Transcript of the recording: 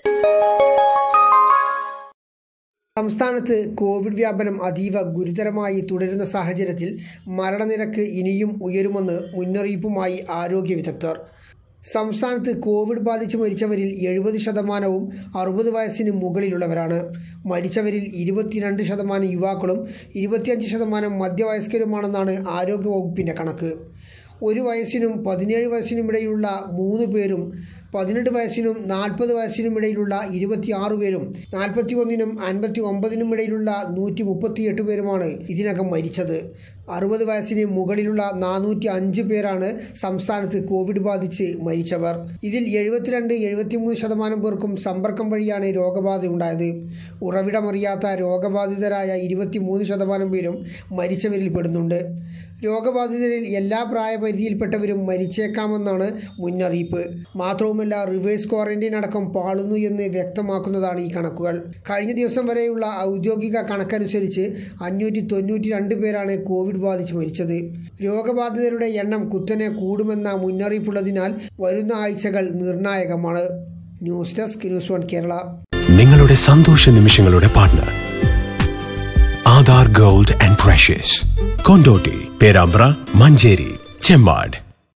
സംസ്ഥാനത്ത് കോവിഡ് വ്യാപനം അതീവ ഗുരുതരമായി തുടരുന്ന സാഹചര്യത്തിൽ മരണനിരക്ക് ഇനിയും ഉയരുമെന്ന് മുന്നറിയിപ്പുമായി ആരോഗ്യ വിദഗ്ധർ സംസ്ഥാനത്ത് കോവിഡ് ബാധിച്ച് മരിച്ചവരിൽ എഴുപത് ശതമാനവും അറുപത് വയസ്സിന് മുകളിലുള്ളവരാണ് മരിച്ചവരിൽ ഇരുപത്തിരണ്ട് ശതമാനം യുവാക്കളും ഇരുപത്തിയഞ്ച് ശതമാനം മധ്യവയസ്കരുമാണെന്നാണ് ആരോഗ്യവകുപ്പിൻ്റെ കണക്ക് ഒരു വയസ്സിനും പതിനേഴ് വയസ്സിനും ഇടയിലുള്ള മൂന്ന് പേരും പതിനെട്ട് വയസ്സിനും നാൽപ്പത് വയസ്സിനും ഇടയിലുള്ള ഇരുപത്തിയാറ് പേരും നാൽപ്പത്തി ഒന്നിനും അൻപത്തി ഒമ്പതിനും ഇടയിലുള്ള നൂറ്റി മുപ്പത്തിയെട്ട് പേരുമാണ് ഇതിനകം മരിച്ചത് അറുപത് വയസ്സിന് മുകളിലുള്ള നാനൂറ്റി അഞ്ച് പേരാണ് സംസ്ഥാനത്ത് കോവിഡ് ബാധിച്ച് മരിച്ചവർ ഇതിൽ എഴുപത്തിരണ്ട് എഴുപത്തിമൂന്ന് ശതമാനം പേർക്കും സമ്പർക്കം വഴിയാണ് രോഗബാധയുണ്ടായത് ഉറവിടമറിയാത്ത രോഗബാധിതരായ ഇരുപത്തിമൂന്ന് ശതമാനം പേരും മരിച്ചവരിൽ പെടുന്നുണ്ട് രോഗബാധിതരിൽ എല്ലാ പ്രായപരിധിയിൽപ്പെട്ടവരും മരിച്ചേക്കാമെന്നാണ് മുന്നറിയിപ്പ് മാത്രവുമല്ല റിവേഴ്സ് ക്വാറന്റൈൻ അടക്കം പാളുന്നു എന്ന് വ്യക്തമാക്കുന്നതാണ് ഈ കണക്കുകൾ കഴിഞ്ഞ ദിവസം വരെയുള്ള ഔദ്യോഗിക കണക്കനുസരിച്ച് അഞ്ഞൂറ്റി തൊണ്ണൂറ്റി രണ്ട് പേരാണ് കോവിഡ് ബാധിച്ച് മരിച്ചത് രോഗബാധിതരുടെ എണ്ണം കുത്തനെ കൂടുമെന്ന മുന്നറിയിപ്പുള്ളതിനാൽ വരുന്ന ആഴ്ചകൾ നിർണായകമാണ് news desk news one Kerala നിങ്ങളുടെ സന്തോഷ നിമിഷങ്ങളുടെ partner Aadhar gold and precious Kondotty Perambra Manjeri Chemmad